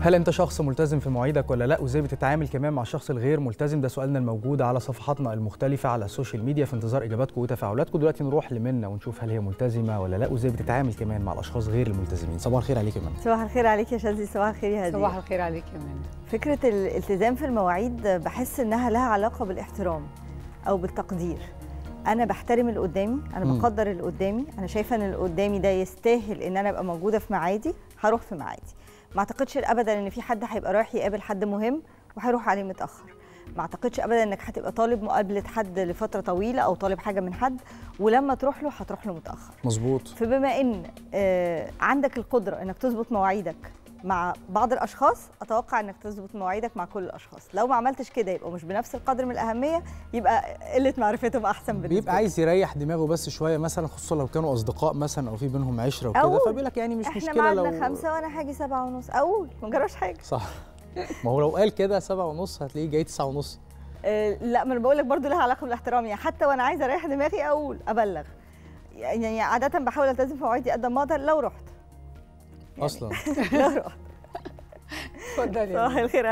هل انت شخص ملتزم في مواعيدك ولا لا وازاي بتتعامل كمان مع الشخص الغير ملتزم ده سؤالنا الموجود على صفحاتنا المختلفه على السوشيال ميديا في انتظار اجاباتكم وتفاعلاتكم دلوقتي نروح لمنى ونشوف هل هي ملتزمه ولا لا وازاي بتتعامل كمان مع الاشخاص غير الملتزمين صباح الخير عليك يا منى صباح الخير عليك يا شاذلي صباح الخير يا هديه صباح الخير عليك يا منى فكره الالتزام في المواعيد بحس انها لها علاقه بالاحترام او بالتقدير انا بحترم اللي قدامي انا مم. بقدر اللي قدامي انا شايفه ان اللي قدامي ده يستاهل ان انا ابقى موجوده في ميعادي هروح في ميعادي ما اعتقدش ابدا ان في حد هيبقى رايح يقابل حد مهم وهيروح عليه متاخر ما اعتقدش ابدا انك هتبقى طالب مقابله حد لفتره طويله او طالب حاجه من حد ولما تروح له هتروح له متاخر مظبوط فبما ان آه، عندك القدره انك تظبط مواعيدك مع بعض الاشخاص اتوقع انك تظبط مواعيدك مع كل الاشخاص لو ما عملتش كده يبقى مش بنفس القدر من الاهميه يبقى قله معرفتهم احسن بالنسبه بيبقى عايز يريح دماغه بس شويه مثلا خصوصا لو كانوا اصدقاء مثلا او في بينهم عشره وكده أقول. فبيقول لك يعني مش احنا مشكله لو ميعادنا خمسة وانا هاجي سبعة ونص اقول ما جراش حاجه صح ما هو لو قال كده سبعة ونص هتلاقيه جاي تسعة ونص آه، لا ما انا بقول لك برضه لها علاقه بالاحترام يعني حتى وانا عايزه اريح دماغي اقول ابلغ يعني عاده بحاول التزم في مواعيدي قد ما اقدر لو رحت يعني اصلا لو رحت اتفضلي يا صباح منى. الخير